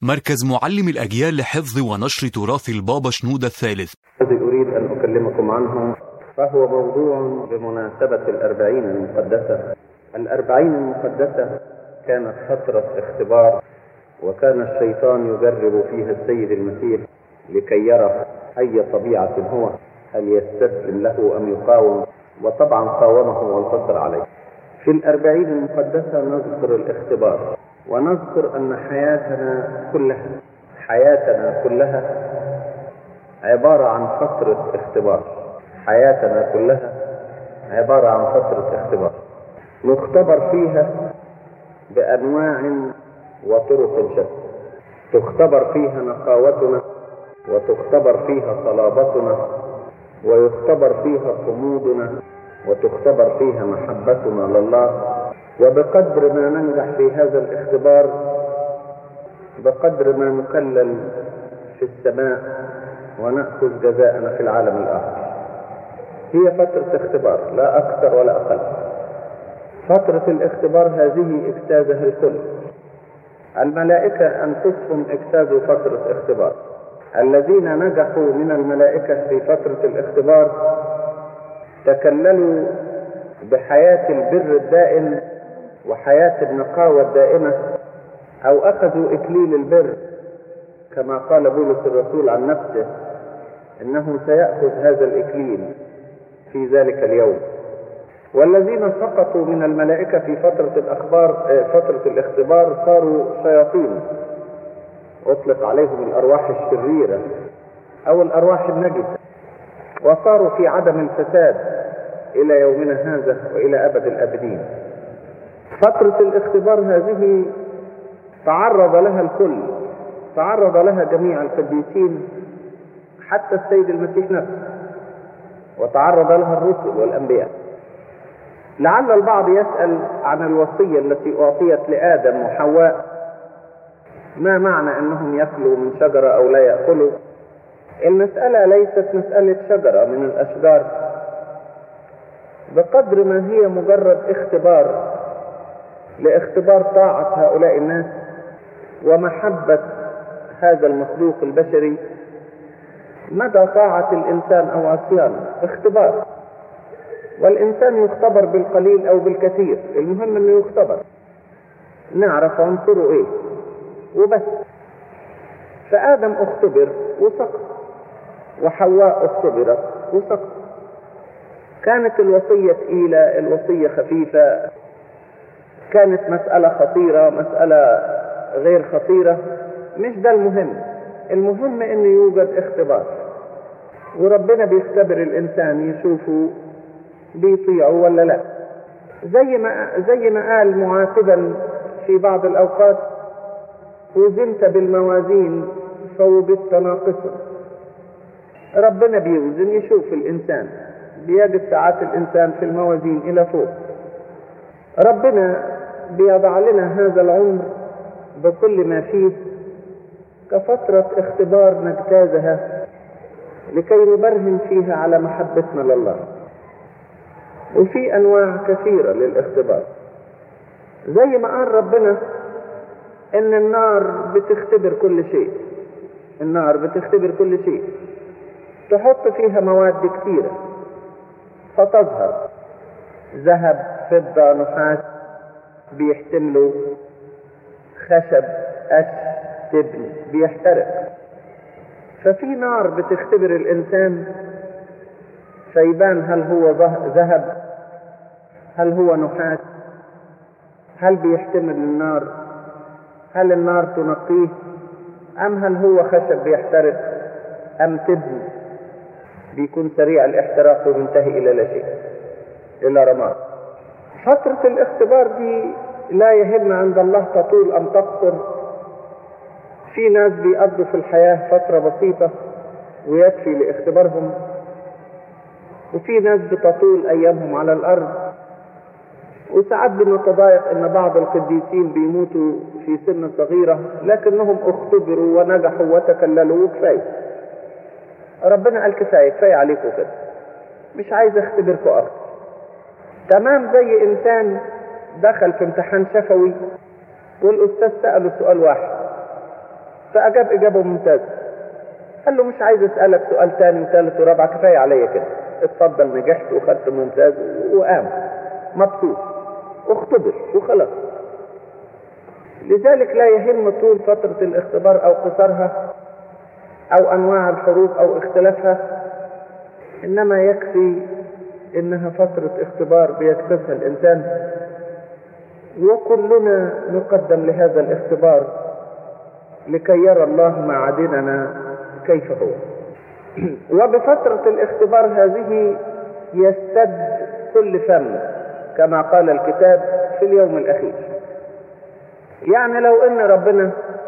مركز معلم الأجيال لحفظ ونشر تراث البابا شنودة الثالث الذي أريد أن أكلمكم عنه فهو موضوع بمناسبة الأربعين المقدسة الأربعين المقدسة كانت فترة اختبار وكان الشيطان يجرب فيها السيد المسيح لكي يرى أي طبيعة هو هل يستسلم له أم يقاوم وطبعا قاومه وانتصر عليه في الأربعين المقدسة نذكر الاختبار ونذكر أن حياتنا كلها حياتنا كلها عبارة عن فترة اختبار حياتنا كلها عبارة عن فترة اختبار نختبر فيها بأنواع وطرق شتى تختبر فيها نقاوتنا وتختبر فيها صلابتنا ويختبر فيها صمودنا وتختبر فيها محبتنا لله وبقدر ما ننجح في هذا الاختبار بقدر ما نكلل في السماء ونأخذ جزاءنا في العالم الآخر هي فترة اختبار لا أكثر ولا أقل فترة الاختبار هذه اجتازها الكل الملائكة أنفسهم اجتازوا فترة اختبار الذين نجحوا من الملائكة في فترة الاختبار تكللوا بحياة البر الدائم وحياة النقاوة الدائمة أو أخذوا إكليل البر كما قال بولس الرسول عن نفسه إنه سيأخذ هذا الإكليل في ذلك اليوم والذين سقطوا من الملائكة في فترة الأخبار فترة الاختبار صاروا شياطين أطلق عليهم الأرواح الشريرة أو الأرواح النجسة وصاروا في عدم الفساد إلى يومنا هذا وإلى أبد الأبدين فترة الاختبار هذه تعرض لها الكل تعرض لها جميع القديسين حتى السيد المسيح نفسه وتعرض لها الرسل والأنبياء لعل البعض يسأل عن الوصية التي أعطيت لآدم وحواء ما معنى أنهم يأكلوا من شجرة أو لا يأكلوا المسألة ليست مسألة شجرة من الأشجار بقدر ما هي مجرد اختبار لاختبار طاعة هؤلاء الناس ومحبة هذا المخلوق البشري مدى طاعة الإنسان أو عصيانه اختبار والإنسان يختبر بالقليل أو بالكثير المهم أنه يختبر نعرف عنصره إيه وبس فآدم اختبر وسقط وحواء اختبرت وسقط كانت الوصية تقيلة الوصية خفيفة كانت مسألة خطيرة مسألة غير خطيرة مش ده المهم المهم انه يوجد اختبار وربنا بيختبر الانسان يشوفه بيطيعه ولا لا زي ما زي ما قال معاتبا في بعض الاوقات وزنت بالموازين فوجدت ناقصا ربنا بيوزن يشوف الانسان بيجد ساعات الانسان في الموازين الى فوق ربنا بيضع لنا هذا العمر بكل ما فيه كفترة اختبار نجتازها لكي نبرهن فيها على محبتنا لله وفي أنواع كثيرة للاختبار زي ما قال ربنا إن النار بتختبر كل شيء النار بتختبر كل شيء تحط فيها مواد كثيرة فتظهر ذهب فضة نحاس بيحتملوا خشب قش تبن بيحترق ففي نار بتختبر الإنسان فيبان هل هو ذهب هل هو نحاس هل بيحتمل النار هل النار تنقيه أم هل هو خشب بيحترق أم تبن بيكون سريع الاحتراق وينتهي إلى لا شيء إلى رماد فترة الاختبار دي لا يهم عند الله تطول أم تقصر في ناس بيقضوا في الحياة فترة بسيطة ويكفي لاختبارهم وفي ناس بتطول أيامهم على الأرض وساعات بنتضايق ان بعض القديسين بيموتوا في سن صغيرة لكنهم اختبروا ونجحوا وتكللوا وكفاية ربنا قال كفاية كفاية عليكم كده مش عايز اختبركم اكتر تمام زي انسان دخل في امتحان شفوي والاستاذ سأله سؤال واحد فأجاب إجابة ممتازة قال له مش عايز أسألك سؤال تاني وثالث ورابع كفاية عليا كده اتفضل نجحت وخدت ممتاز وقام مبسوط واختبر وخلاص لذلك لا يهم طول فترة الاختبار أو قصرها أو أنواع الحروف أو اختلافها إنما يكفي إنها فترة اختبار بيكتسها الإنسان وكلنا نقدم لهذا الاختبار لكي يرى الله معادننا كيف هو وبفترة الاختبار هذه يستد كل فم كما قال الكتاب في اليوم الأخير يعني لو ان ربنا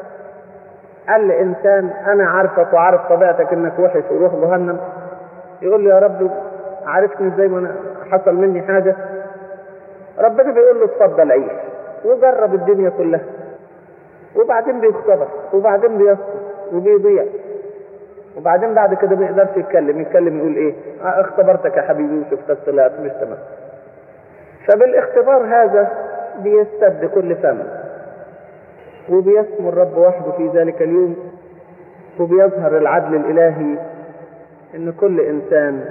قال لإنسان أنا عارفك وعارف طبيعتك إنك وحش وروح جهنم يقول له يا رب عرفتني ازاي ما أنا حصل مني حاجة ربنا بيقول له اتفضل عيش وجرب الدنيا كلها وبعدين بيختبر وبعدين بيسقط وبيضيع وبعدين بعد كده ما يقدرش يتكلم يتكلم يقول ايه اه اختبرتك يا حبيبي وشفتك طلعت مش تمام فبالاختبار هذا بيستد كل فم وبيسمو الرب وحده في ذلك اليوم وبيظهر العدل الالهي ان كل انسان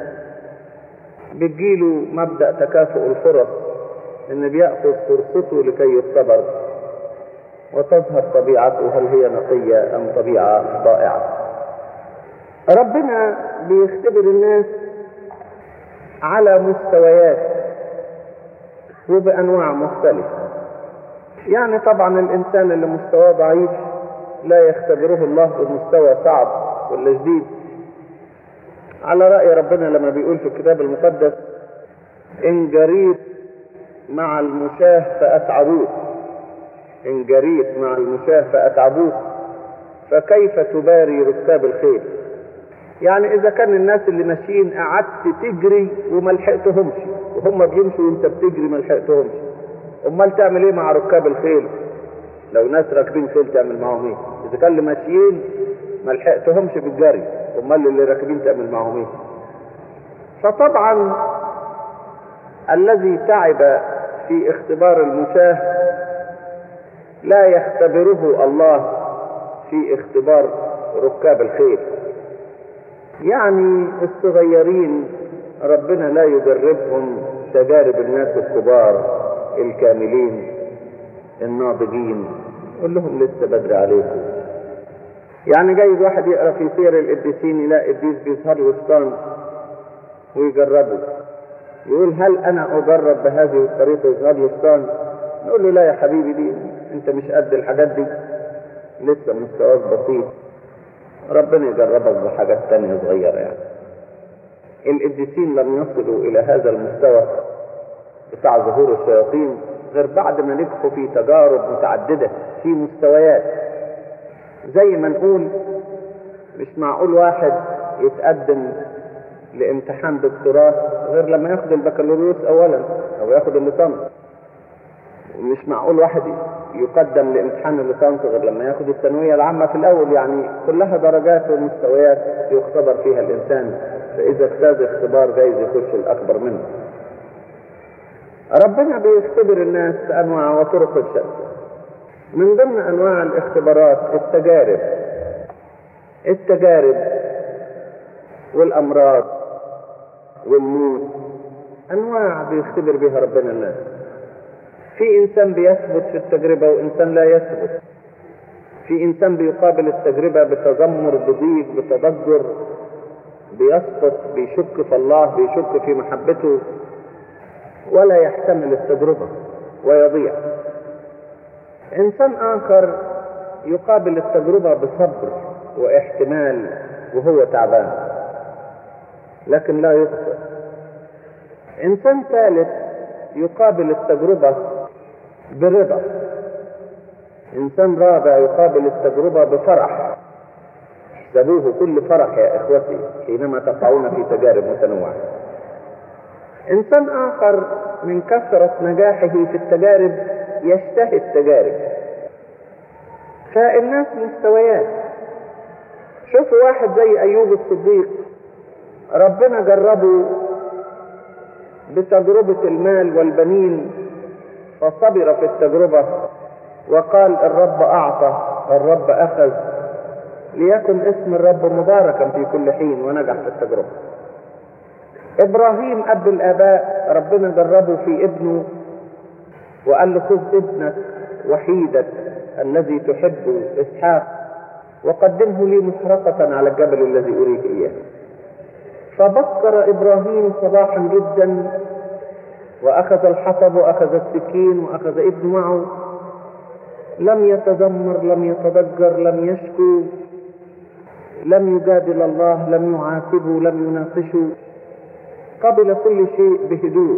بتجيله مبدأ تكافؤ الفرص ان بيأخذ فرصته لكي يختبر وتظهر طبيعته هل هي نقية ام طبيعة ضائعة ربنا بيختبر الناس على مستويات وبأنواع مختلفة يعني طبعا الإنسان اللي مستواه ضعيف لا يختبره الله بمستوى صعب ولا جديد على رأي ربنا لما بيقول في الكتاب المقدس إن جريت مع المشاه فأتعبوه إن جريت مع المشاه فأتعبوه فكيف تباري ركاب الخيل يعني إذا كان الناس اللي ماشيين قعدت تجري وما لحقتهمش وهم بيمشوا وأنت بتجري ما لحقتهمش أمال تعمل إيه مع ركاب الخيل؟ لو ناس راكبين خيل تعمل معاهم إيه؟ إذا كان اللي ماشيين ما لحقتهمش بالجري أمال اللي راكبين تعمل معاهم إيه؟ فطبعا الذي تعب في اختبار المشاه لا يختبره الله في اختبار ركاب الخيل يعني الصغيرين ربنا لا يجربهم تجارب الناس الكبار الكاملين الناضجين قول لهم لسه بدري عليكم يعني جايز واحد يقرا في سير القديسين يلاقي ابليس بيظهر له شيطان ويجربه يقول هل انا اجرب بهذه الطريقه يظهر له شيطان نقول له لا يا حبيبي دي انت مش قد الحاجات دي لسه مستواك بسيط ربنا يجربك بحاجات تانية صغيرة يعني القديسين لم يصلوا إلى هذا المستوى بتاع ظهور الشياطين غير بعد ما نجحوا في تجارب متعددة في مستويات زي ما نقول مش معقول واحد يتقدم لامتحان دكتوراه غير لما ياخد البكالوريوس أولا أو ياخد الليسانس مش معقول واحد يقدم لامتحان الليسانس غير لما ياخد الثانوية العامة في الأول يعني كلها درجات ومستويات يختبر فيها الإنسان فإذا اجتاز اختبار جايز يخش الأكبر منه ربنا بيختبر الناس بأنواع وطرق الشتى من ضمن أنواع الاختبارات التجارب التجارب والأمراض والموت أنواع بيختبر بها ربنا الناس في إنسان بيثبت في التجربة وإنسان لا يثبت في إنسان بيقابل التجربة بتذمر بضيق بتضجر بيسقط بيشك في الله بيشك في محبته ولا يحتمل التجربة ويضيع إنسان آخر يقابل التجربة بصبر واحتمال وهو تعبان لكن لا يخطئ إنسان ثالث يقابل التجربة برضا إنسان رابع يقابل التجربة بفرح احسبوه كل فرح يا إخوتي حينما تقعون في تجارب متنوعة إنسان آخر من كثرة نجاحه في التجارب يشتهي التجارب فالناس مستويات شوفوا واحد زي أيوب الصديق ربنا جربه بتجربة المال والبنين فصبر في التجربة وقال الرب أعطى الرب أخذ ليكن اسم الرب مباركا في كل حين ونجح في التجربة إبراهيم أب الآباء ربنا جربه في ابنه وقال له خذ ابنك وحيدك الذي تحبه إسحاق وقدمه لي محرقة على الجبل الذي أريك إياه فبكر إبراهيم صباحا جدا وأخذ الحطب وأخذ السكين وأخذ ابن معه لم يتذمر لم يتضجر لم يشكو لم يجادل الله لم يعاتبه لم يناقشه قبل كل شيء بهدوء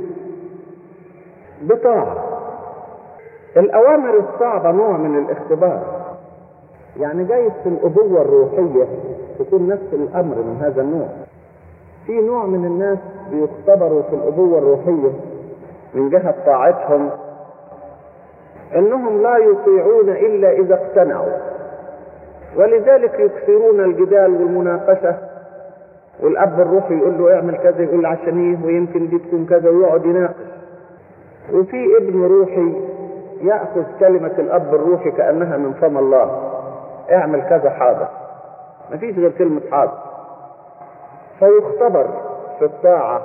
بطاعة الأوامر الصعبة نوع من الاختبار يعني جايز في الأبوة الروحية تكون نفس الأمر من هذا النوع في نوع من الناس بيختبروا في الأبوة الروحية من جهة طاعتهم انهم لا يطيعون الا اذا اقتنعوا ولذلك يكثرون الجدال والمناقشه والاب الروحي يقول له اعمل كذا يقول عشان ايه ويمكن دي تكون كذا ويقعد يناقش وفي ابن روحي ياخذ كلمه الاب الروحي كانها من فم الله اعمل كذا حاضر مفيش غير كلمه حاضر فيختبر في الطاعه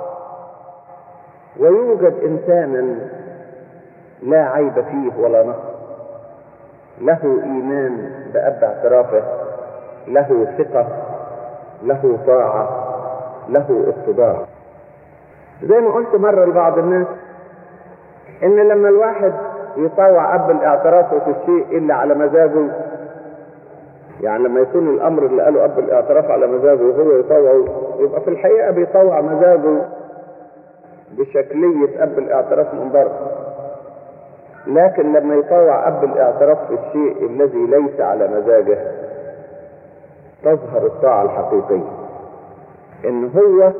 ويوجد انسانا لا عيب فيه ولا نقص له ايمان باب اعترافه له ثقه له طاعه له اتباع زي ما قلت مره لبعض الناس ان لما الواحد يطوع اب الاعتراف في الشيء الا على مزاجه يعني لما يكون الامر اللي قاله اب الاعتراف على مزاجه وهو يطوعه يبقى في الحقيقه بيطوع مزاجه بشكليه اب الاعتراف من بره لكن لما يطوع اب الاعتراف في الشيء الذي ليس على مزاجه تظهر الطاعه الحقيقيه ان هو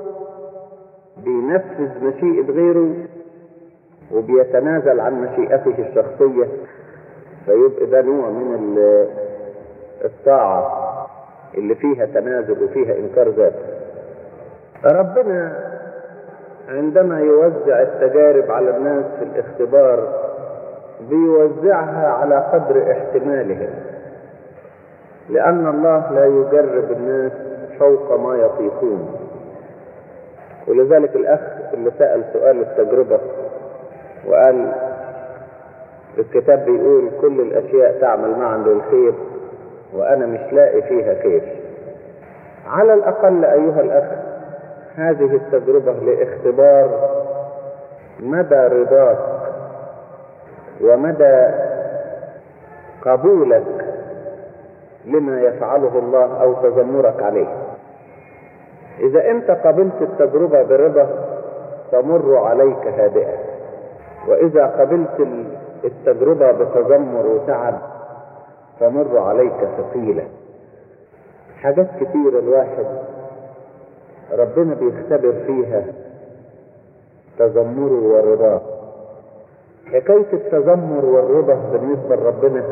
بينفذ مشيئه غيره وبيتنازل عن مشيئته الشخصيه فيبقى ده نوع من الطاعه اللي فيها تنازل وفيها انكار ذات ربنا عندما يوزع التجارب على الناس في الاختبار بيوزعها على قدر احتمالهم لأن الله لا يجرب الناس فوق ما يطيقون ولذلك الأخ اللي سأل سؤال التجربة وقال الكتاب بيقول كل الأشياء تعمل معا للخير وأنا مش لاقي فيها خير على الأقل أيها الأخ هذه التجربة لاختبار مدى رضاك ومدى قبولك لما يفعله الله او تذمرك عليه اذا انت قبلت التجربه برضا تمر عليك هادئه واذا قبلت التجربه بتذمر وتعب تمر عليك ثقيله حاجات كتير الواحد ربنا بيختبر فيها تذمره ورضاه حكاية التذمر والرضا بالنسبة لربنا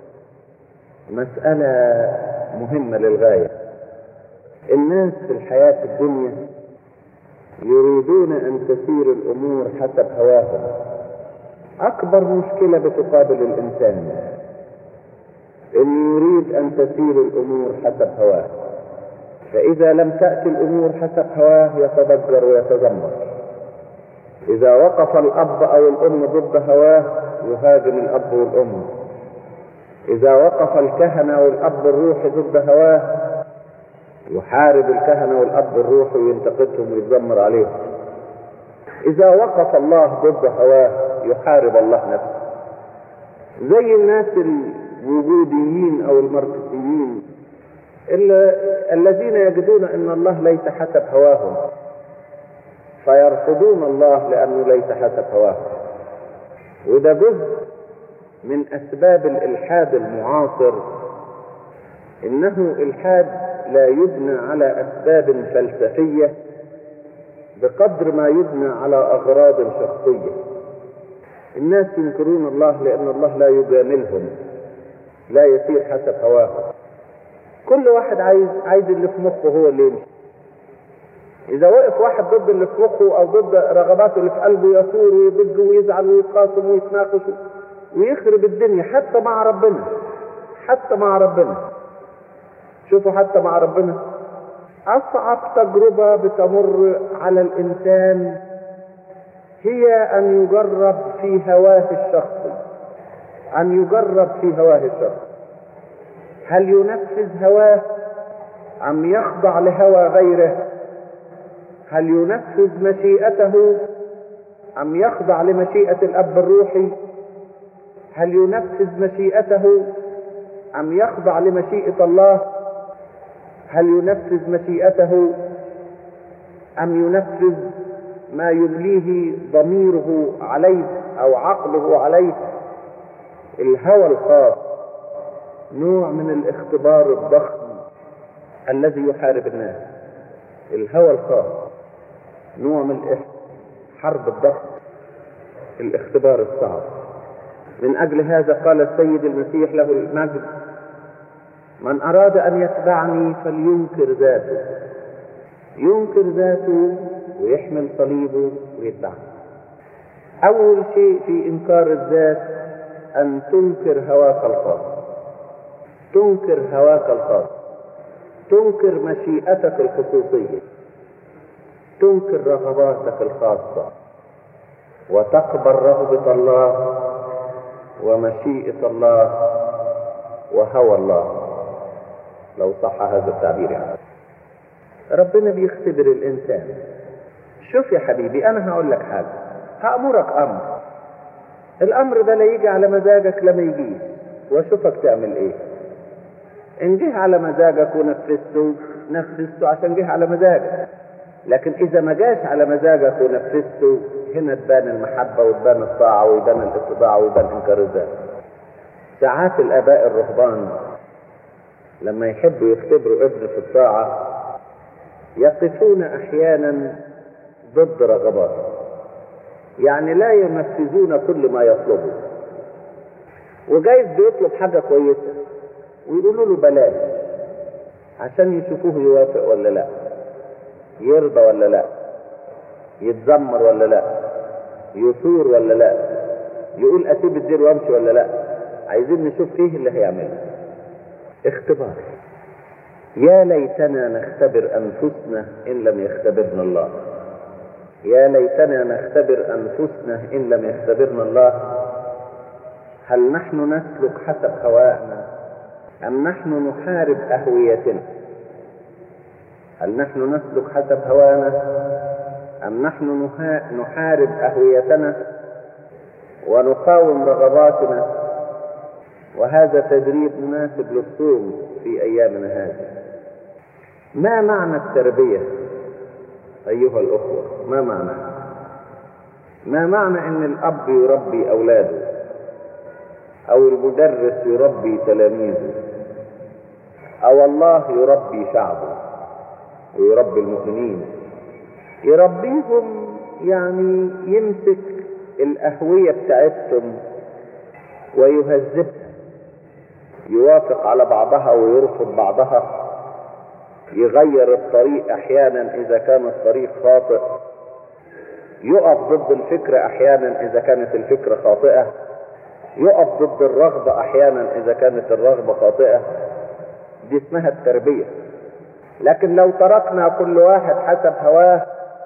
مسألة مهمة للغاية الناس في الحياة الدنيا يريدون أن تسير الأمور حسب هواهم أكبر مشكلة بتقابل الإنسان إنه يريد أن تسير الأمور حسب هواه فإذا لم تأتي الأمور حسب هواه يتضجر ويتذمر إذا وقف الأب أو الأم ضد هواه يهاجم الأب والأم إذا وقف الكهنة والأب الروحي ضد هواه يحارب الكهنة والأب الروحي وينتقدهم ويتذمر عليهم إذا وقف الله ضد هواه يحارب الله نفسه زي الناس الوجوديين أو الماركسيين الذين يجدون أن الله ليس حسب هواهم فيرفضون الله لأنه ليس حسب هواه وده جزء من أسباب الإلحاد المعاصر إنه إلحاد لا يبنى على أسباب فلسفية بقدر ما يبنى على أغراض شخصية الناس ينكرون الله لأن الله لا يجاملهم لا يسير حسب هواه كل واحد عايز عايز اللي في مخه هو اللي يمشي إذا وقف واحد ضد اللي في مخه أو ضد رغباته اللي في قلبه يثور ويضج ويزعل ويخاصم ويتناقش ويخرب الدنيا حتى مع ربنا حتى مع ربنا شوفوا حتى مع ربنا أصعب تجربة بتمر على الإنسان هي أن يجرب في هواه الشخصي أن يجرب في هواه الشخصي هل ينفذ هواه أم يخضع لهوى غيره هل ينفذ مشيئته أم يخضع لمشيئة الأب الروحي هل ينفذ مشيئته أم يخضع لمشيئة الله هل ينفذ مشيئته أم ينفذ ما يمليه ضميره عليه أو عقله عليه الهوى الخاص نوع من الاختبار الضخم الذي يحارب الناس الهوى الخاص نوع من حرب الضغط الاختبار الصعب من أجل هذا قال السيد المسيح له المجد من أراد أن يتبعني فلينكر ذاته ينكر ذاته ويحمل صليبه ويتبعني أول شيء في إنكار الذات أن تنكر هواك الخاص تنكر هواك الخاص تنكر مشيئتك الخصوصية تنكر رغباتك الخاصة وتقبل رغبة الله ومشيئة الله وهوى الله لو صح هذا التعبير يعني ربنا بيختبر الإنسان شوف يا حبيبي أنا هقول لك حاجة هأمرك أمر الأمر ده لا يجي على مزاجك لما يجيش وأشوفك تعمل إيه إن جه على مزاجك ونفذته نفذته عشان جه على مزاجك لكن إذا ما جاش على مزاجك ونفذته هنا تبان المحبة وتبان الطاعة ويبان الاتباع ويبان إنكار الذات ساعات الآباء الرهبان لما يحبوا يختبروا ابن في الطاعة يقفون أحيانا ضد رغباته يعني لا ينفذون كل ما يطلبه وجايز بيطلب حاجة كويسة ويقولوا له بلاش عشان يشوفوه يوافق ولا لا يرضى ولا لا يتذمر ولا لا يثور ولا لا يقول اسيب الدير وامشي ولا لا عايزين نشوف ايه اللي هيعمله اختبار يا ليتنا نختبر انفسنا ان لم يختبرنا الله يا ليتنا نختبر انفسنا ان لم يختبرنا الله هل نحن نسلك حسب هوائنا ام نحن نحارب اهويتنا هل نحن نسلك حسب هوانا أم نحن نحارب أهويتنا ونقاوم رغباتنا وهذا تدريب مناسب للصوم في أيامنا هذه ما معنى التربية أيها الأخوة ما معنى ما معنى أن الأب يربي أولاده أو المدرس يربي تلاميذه أو الله يربي شعبه ويربي المؤمنين يربيهم يعني يمسك الأهوية بتاعتهم ويهذبها يوافق على بعضها ويرفض بعضها يغير الطريق أحيانا إذا كان الطريق خاطئ يقف ضد الفكرة أحيانا إذا كانت الفكرة خاطئة يقف ضد الرغبة أحيانا إذا كانت الرغبة خاطئة دي اسمها التربية لكن لو تركنا كل واحد حسب هواه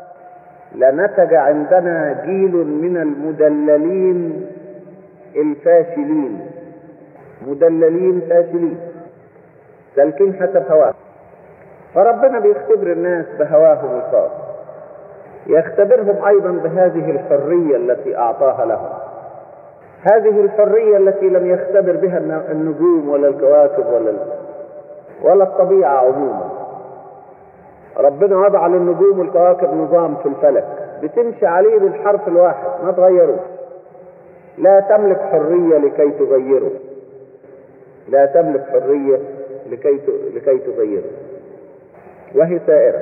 لنتج عندنا جيل من المدللين الفاشلين مدللين فاشلين سالكين حسب هواه فربنا بيختبر الناس بهواهم الخاص يختبرهم ايضا بهذه الحريه التي اعطاها لهم هذه الحريه التي لم يختبر بها النجوم ولا الكواكب ولا ولا الطبيعه عموما ربنا وضع للنجوم والكواكب نظام في الفلك بتمشي عليه بالحرف الواحد ما تغيروش لا تملك حرية لكي تغيره لا تملك حرية لكي لكي تغيره وهي سائرة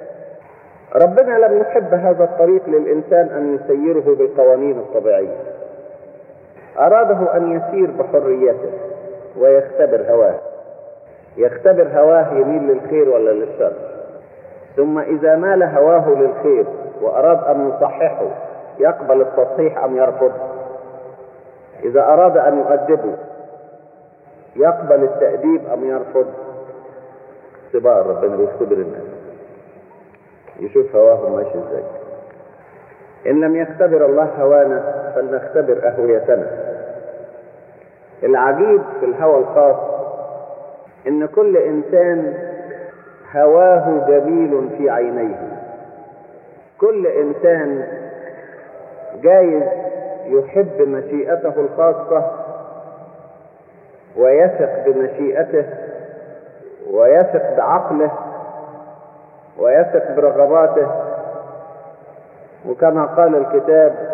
ربنا لم يحب هذا الطريق للإنسان أن يسيره بالقوانين الطبيعية أراده أن يسير بحريته ويختبر هواه يختبر هواه يميل للخير ولا للشر ثم إذا مال هواه للخير وأراد أن يصححه يقبل التصحيح أم يرفض إذا أراد أن يؤدبه يقبل التأديب أم يرفض اختبار ربنا بيختبر الناس يشوف هواهم ماشي ازاي ان لم يختبر الله هوانا فلنختبر اهويتنا العجيب في الهوى الخاص ان كل انسان هواه جميل في عينيه كل انسان جايز يحب مشيئته الخاصة ويثق بمشيئته ويثق بعقله ويثق برغباته وكما قال الكتاب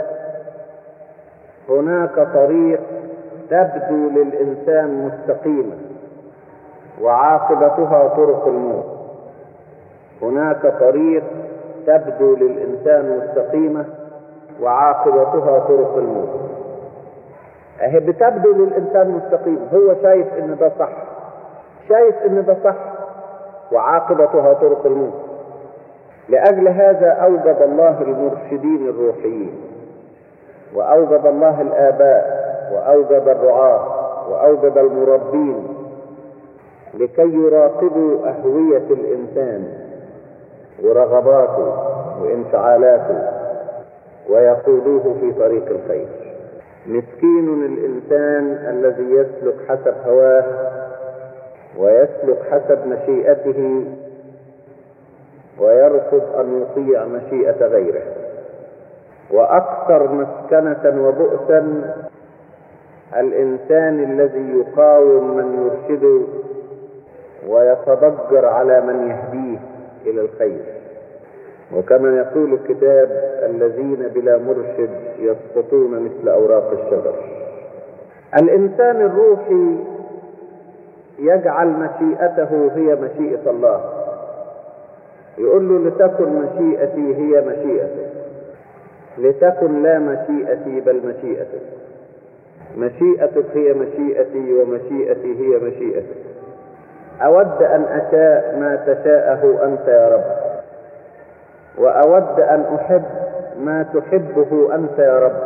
هناك طريق تبدو للإنسان مستقيمة وعاقبتها طرق الموت هناك طريق تبدو للإنسان مستقيمة وعاقبتها طرق الموت اهي بتبدو للإنسان مستقيم هو شايف إن ده صح شايف إن ده صح وعاقبتها طرق الموت لأجل هذا أوجد الله المرشدين الروحيين وأوجد الله الآباء وأوجد الرعاة وأوجد المربين لكي يراقبوا أهوية الإنسان ورغباته وانفعالاته ويقودوه في طريق الخير مسكين الإنسان الذي يسلك حسب هواه ويسلك حسب مشيئته ويرفض أن يطيع مشيئة غيره وأكثر مسكنة وبؤسا الإنسان الذي يقاوم من يرشده ويتضجر على من يهديه إلى الخير وكما يقول الكتاب الذين بلا مرشد يسقطون مثل أوراق الشجر الإنسان الروحي يجعل مشيئته هي مشيئة الله يقول له لتكن مشيئتي هي مشيئتك لتكن لا مشيئتي بل مشيئتك مشيئتك هي مشيئتي ومشيئتي هي مشيئتك أود أن أشاء ما تشاءه أنت يا رب وأود أن أحب ما تحبه أنت يا رب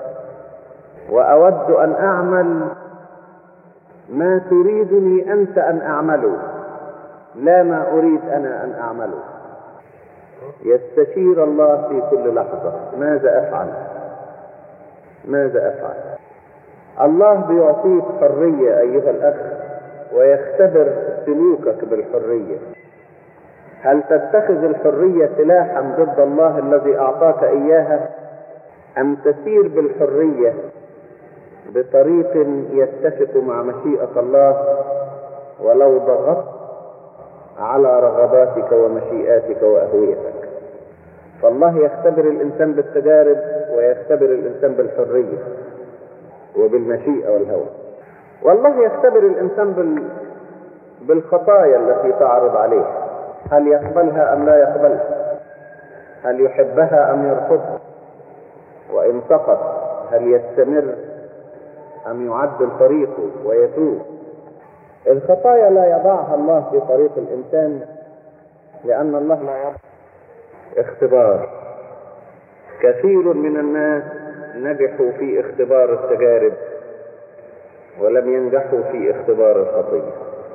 وأود أن أعمل ما تريدني أنت أن أعمله لا ما أريد أنا أن أعمله يستشير الله في كل لحظة ماذا أفعل ماذا أفعل الله بيعطيك حرية أيها الأخ ويختبر سلوكك بالحرية هل تتخذ الحرية سلاحا ضد الله الذي أعطاك إياها أم تسير بالحرية بطريق يتفق مع مشيئة الله ولو ضغطت على رغباتك ومشيئاتك وأهويتك فالله يختبر الإنسان بالتجارب ويختبر الإنسان بالحرية وبالمشيئة والهوى والله يختبر الإنسان بال... بالخطايا التي تعرض عليه هل يقبلها أم لا يقبلها هل يحبها أم يرفضها وإن سقط هل يستمر أم يعدل طريقه ويتوب الخطايا لا يضعها الله في طريق الإنسان لأن الله لا يضع اختبار كثير من الناس نجحوا في اختبار التجارب ولم ينجحوا في اختبار الخطية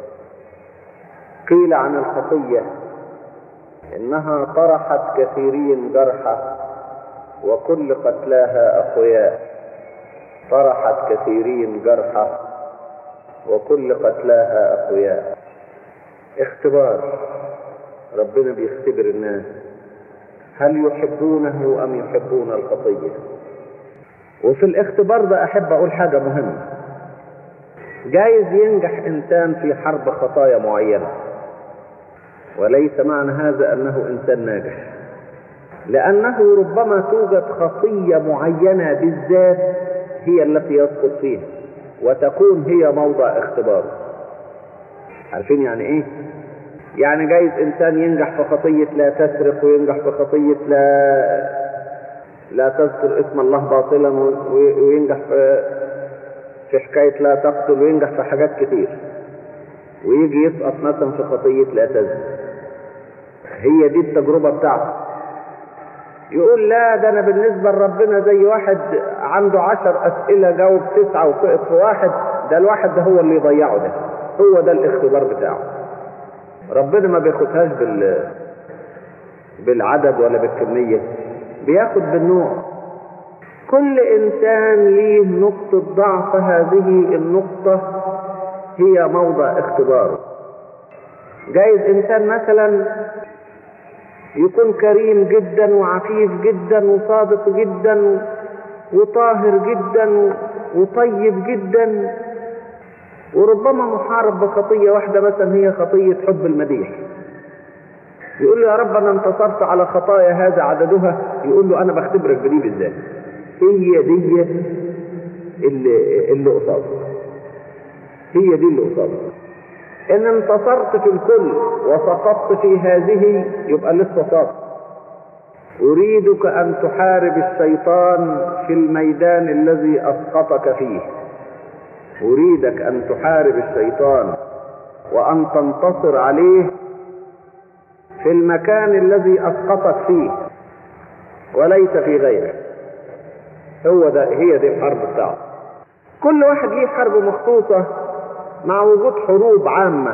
قيل عن الخطية إنها طرحت كثيرين جرحى وكل قتلاها أقوياء طرحت كثيرين جرحى وكل قتلاها أقوياء اختبار ربنا بيختبر الناس هل يحبونه أم يحبون الخطية وفي الاختبار ده أحب أقول حاجة مهمة جايز ينجح إنسان في حرب خطايا معينة وليس معنى هذا أنه إنسان ناجح لأنه ربما توجد خطية معينة بالذات هي التي يسقط فيها وتكون هي موضع اختباره عارفين يعني ايه يعني جايز انسان ينجح في خطية لا تسرق وينجح في خطية لا لا تذكر اسم الله باطلا وينجح في في حكاية لا تقتل وينجح في حاجات كتير ويجي يسقط مثلا في خطية لا تزن هي دي التجربة بتاعته يقول لا ده انا بالنسبة لربنا زي واحد عنده عشر اسئلة جاوب تسعة وسقط في واحد ده الواحد ده هو اللي يضيعه ده هو ده الاختبار بتاعه ربنا ما بياخدهاش بال بالعدد ولا بالكمية بياخد بالنوع كل إنسان ليه نقطة ضعف هذه النقطة هي موضع اختباره جايز إنسان مثلا يكون كريم جدا وعفيف جدا وصادق جدا وطاهر جدا وطيب جدا وربما محارب بخطية واحدة مثلا هي خطية حب المديح يقول له يا رب أنا انتصرت على خطايا هذا عددها يقول له أنا بختبرك بدي بالذات هي دي اللي, اللي قصادك هي دي اللي قصادك إن انتصرت في الكل وسقطت في هذه يبقى لسه صادق أريدك أن تحارب الشيطان في الميدان الذي أسقطك فيه أريدك أن تحارب الشيطان وأن تنتصر عليه في المكان الذي أسقطك فيه وليس في غيره هو ده هي دي الحرب بتاعه كل واحد ليه حرب مخصوصة مع وجود حروب عامة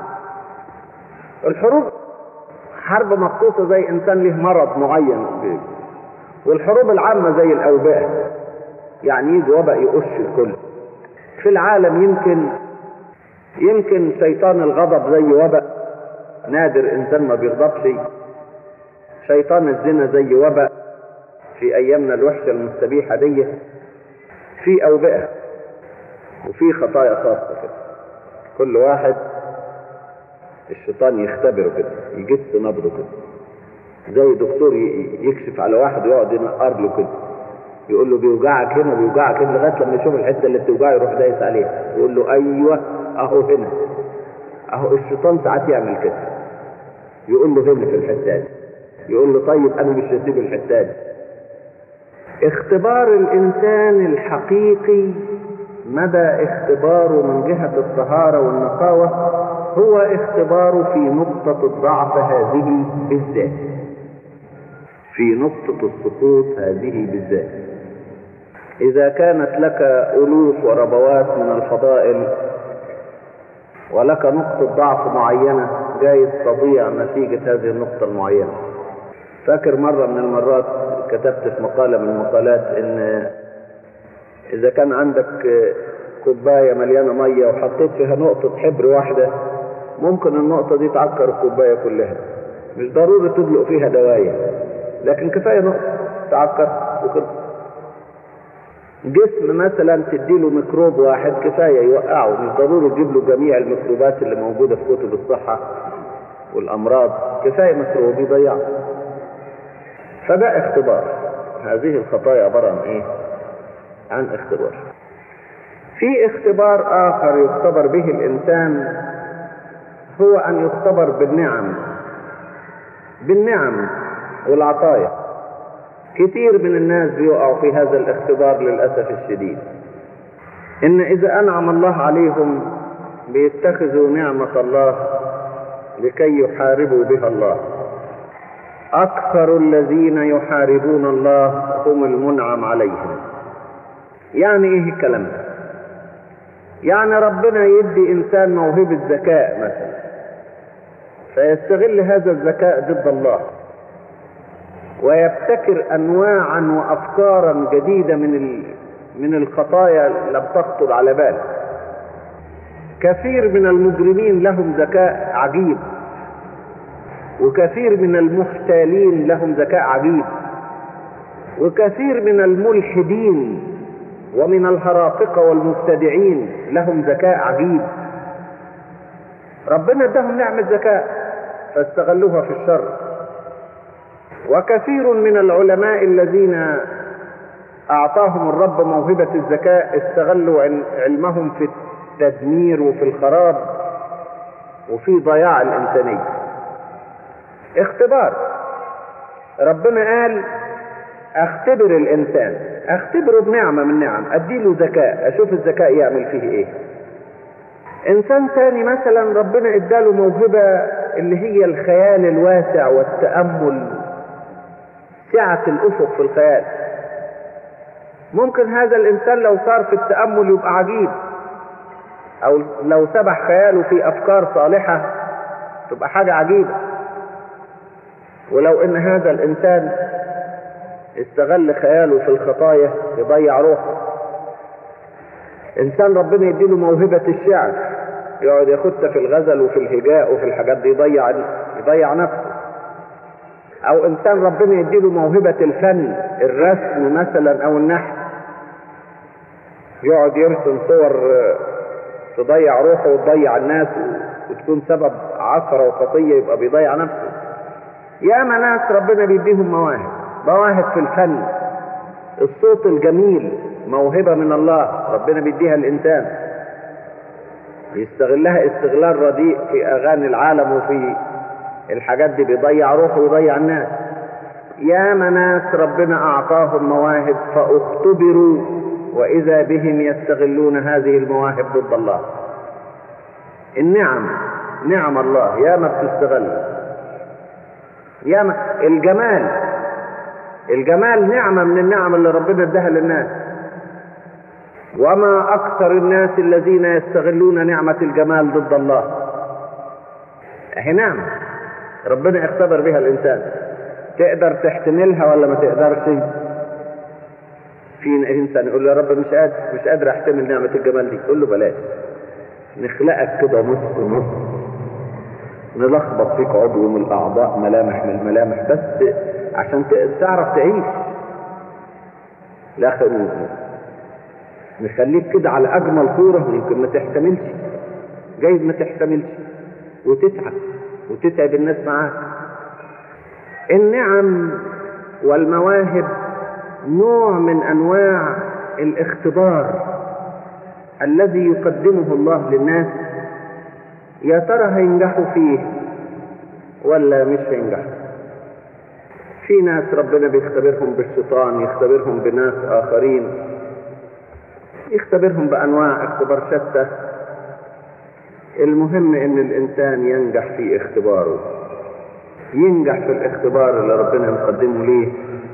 الحروب حرب مخصوصة زي إنسان له مرض معين والحروب العامة زي الأوبئة يعني يجي وباء يقش الكل في العالم يمكن يمكن شيطان الغضب زي وباء نادر إنسان ما بيغضبش شيطان الزنا زي وباء في أيامنا الوحشة المستبيحة دي في أوبئة وفي خطايا خاصة كده كل واحد الشيطان يختبره كده يجس نبضه كده زي دكتور يكشف على واحد ويقعد ينقر له كده يقول له بيوجعك هنا بيوجعك هنا لغايه لما يشوف الحته اللي بتوجعه يروح دايس عليها يقول له ايوه اهو هنا اهو الشيطان ساعات يعمل كده يقول له هنا في الحته دي يقول له طيب انا مش هسيب الحته دي اختبار الانسان الحقيقي مدى اختباره من جهه الطهاره والنقاوه هو اختباره في نقطه الضعف هذه بالذات في نقطه السقوط هذه بالذات إذا كانت لك ألوف وربوات من الفضائل ولك نقطة ضعف معينة جايز تضيع نتيجة هذه النقطة المعينة فاكر مرة من المرات كتبت في مقالة من المقالات إن إذا كان عندك كوباية مليانة مية وحطيت فيها نقطة حبر واحدة ممكن النقطة دي تعكر الكوباية كلها مش ضروري تدلق فيها دواية لكن كفاية نقطة تعكر وكده جسم مثلا تديله ميكروب واحد كفايه يوقعه مش ضروري تجيب له جميع الميكروبات اللي موجوده في كتب الصحه والامراض كفايه ميكروب يضيعه فده اختبار هذه الخطايا عباره عن ايه عن اختبار في اختبار اخر يختبر به الانسان هو ان يختبر بالنعم بالنعم والعطايا كتير من الناس بيقعوا في هذا الاختبار للأسف الشديد إن إذا أنعم الله عليهم بيتخذوا نعمة الله لكي يحاربوا بها الله أكثر الذين يحاربون الله هم المنعم عليهم يعني إيه الكلام ده يعني ربنا يدي إنسان موهبة ذكاء مثلا فيستغل هذا الذكاء ضد الله ويبتكر انواعا وافكارا جديده من من الخطايا لم تخطر على بال كثير من المجرمين لهم ذكاء عجيب وكثير من المحتالين لهم ذكاء عجيب وكثير من الملحدين ومن الهرافقه والمبتدعين لهم ذكاء عجيب ربنا اداهم نعمه ذكاء فاستغلوها في الشر وكثير من العلماء الذين أعطاهم الرب موهبة الذكاء استغلوا علمهم في التدمير وفي الخراب وفي ضياع الإنسانية اختبار ربنا قال اختبر الإنسان اختبره بنعمة من نعم أديله ذكاء أشوف الذكاء يعمل فيه إيه إنسان تاني مثلا ربنا اداله موهبة اللي هي الخيال الواسع والتأمل سعة الأفق في الخيال ممكن هذا الإنسان لو صار في التأمل يبقى عجيب أو لو سبح خياله في أفكار صالحة تبقى حاجة عجيبة ولو ان هذا الانسان استغل خياله في الخطايا يضيع روحه انسان ربنا يديله موهبة الشعر يقعد ياخدها في الغزل وفي الهجاء وفي الحاجات دي يضيع يضيع نفسه او انسان ربنا يديله موهبة الفن الرسم مثلا او النحت يقعد يرسم صور تضيع روحه وتضيع الناس وتكون سبب عثرة وخطية يبقى بيضيع نفسه ياما ناس ربنا بيديهم مواهب مواهب في الفن الصوت الجميل موهبة من الله ربنا بيديها الإنسان يستغلها استغلال رديء في أغاني العالم وفي الحاجات دي بيضيع روحه ويضيع الناس ياما ناس ربنا أعطاهم مواهب فاختبروا وإذا بهم يستغلون هذه المواهب ضد الله النعم نعم الله ياما بتستغل ياما الجمال الجمال نعمة من النعم اللي ربنا اداها للناس وما أكثر الناس الذين يستغلون نعمة الجمال ضد الله أهي نعمة ربنا اختبر بها الإنسان تقدر تحتملها ولا ما تقدرش في انسان يقول له يا رب مش قادر مش قادر احتمل نعمة الجمال دي قول له بلاش نخلقك كده نص نص نلخبط فيك عضو من الاعضاء ملامح من الملامح بس عشان تعرف تعيش لا نخليك كده على اجمل صورة يمكن ما تحتملش جايز ما تحتملش وتتعب وتتعب الناس معاك النعم والمواهب نوع من انواع الاختبار الذي يقدمه الله للناس يا ترى هينجحوا فيه ولا مش هينجحوا في ناس ربنا بيختبرهم بالشيطان يختبرهم بناس اخرين يختبرهم بانواع اختبار شتى المهم ان الانسان ينجح في اختباره ينجح في الاختبار اللي ربنا مقدمه ليه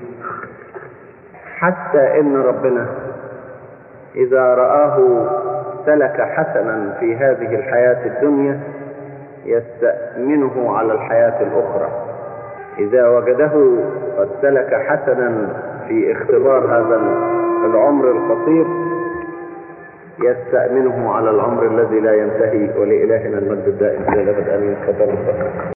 حتى ان ربنا اذا رآه سلك حسنا في هذه الحياة الدنيا يستأمنه على الحياة الأخرى إذا وجده قد سلك حسنا في اختبار هذا العمر القصير يستأمنه على العمر الذي لا ينتهي ولإلهنا المجد الدائم إلى الأبد آمين تفضل